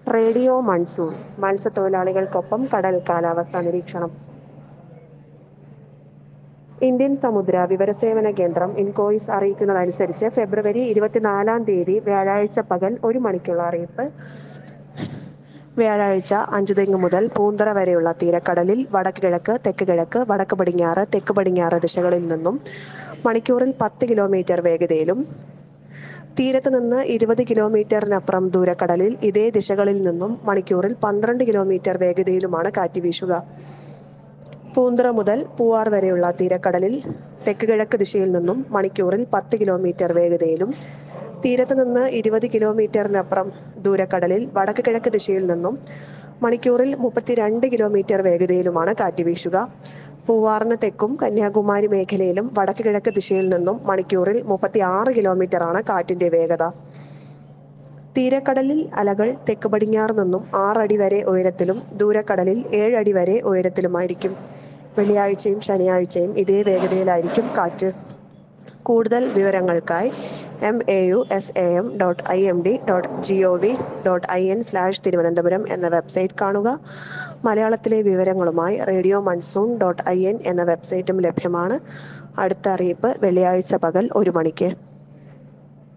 radio monsoon മത്സ്യത്തൊഴിലാളികൾക്കൊപ്പം കടൽ കാലാവസ്ഥാ നിരീക്ഷണം ഇന്ത്യൻ സമുദ്ര വിവരസേവന കേന്ദ്രം ഇൻകോയിസ് അറിയിക്കുന്നതനുസരിച്ച് ഫെബ്രുവരി ഇരുപത്തിനാലാം തീയതി വ്യാഴാഴ്ച പകൽ ഒരു മണിക്കുള്ള അറിയിപ്പ് വ്യാഴാഴ്ച അഞ്ചുതെങ്ങ് മുതൽ പൂന്തറ വരെയുള്ള തീരക്കടലിൽ വടക്ക് കിഴക്ക് തെക്ക് കിഴക്ക് വടക്ക് പടിഞ്ഞാറ് തെക്ക് പടിഞ്ഞാറ് ദിശകളിൽ നിന്നും മണിക്കൂറിൽ പത്ത് കിലോമീറ്റർ വേഗതയിലും തീരത്ത് നിന്ന് ഇരുപത് കിലോമീറ്ററിനപ്പുറം ദൂരക്കടലിൽ ഇതേ ദിശകളിൽ നിന്നും മണിക്കൂറിൽ പന്ത്രണ്ട് കിലോമീറ്റർ വേഗതയിലുമാണ് കാറ്റ് വീശുക പൂന്തറ മുതൽ പൂവാർ വരെയുള്ള തീരക്കടലിൽ തെക്ക് കിഴക്ക് ദിശയിൽ നിന്നും മണിക്കൂറിൽ പത്ത് കിലോമീറ്റർ വേഗതയിലും തീരത്ത് നിന്ന് ഇരുപത് കിലോമീറ്ററിനപ്പുറം ദൂരക്കടലിൽ വടക്ക് കിഴക്ക് ദിശയിൽ നിന്നും മണിക്കൂറിൽ മുപ്പത്തിരണ്ട് കിലോമീറ്റർ വേഗതയിലുമാണ് കാറ്റ് വീശുക പൂവാറിന് തെക്കും കന്യാകുമാരി മേഖലയിലും വടക്ക് കിഴക്ക് ദിശയിൽ നിന്നും മണിക്കൂറിൽ മുപ്പത്തി ആറ് കിലോമീറ്റർ ആണ് കാറ്റിന്റെ വേഗത തീരക്കടലിൽ അലകൾ തെക്ക് പടിഞ്ഞാറ് നിന്നും ആറടി വരെ ഉയരത്തിലും ദൂരക്കടലിൽ ഏഴടി വരെ ഉയരത്തിലുമായിരിക്കും വെള്ളിയാഴ്ചയും ശനിയാഴ്ചയും ഇതേ വേഗതയിലായിരിക്കും കാറ്റ് കൂടുതൽ വിവരങ്ങൾക്കായി M A U S A M dot I M D dot G O V dot I N slash Thiruvananthapuram എന്ന വെബ്സൈറ്റ് കാണുക മലയാളത്തിലെ വിവരങ്ങളുമായി radio monsoon dot I N എന്ന വെബ്സൈറ്റും ലഭ്യമാണ് അടുത്ത അറിയിപ്പ് വെള്ളിയാഴ്ച പകൽ ഒരു മണിക്ക്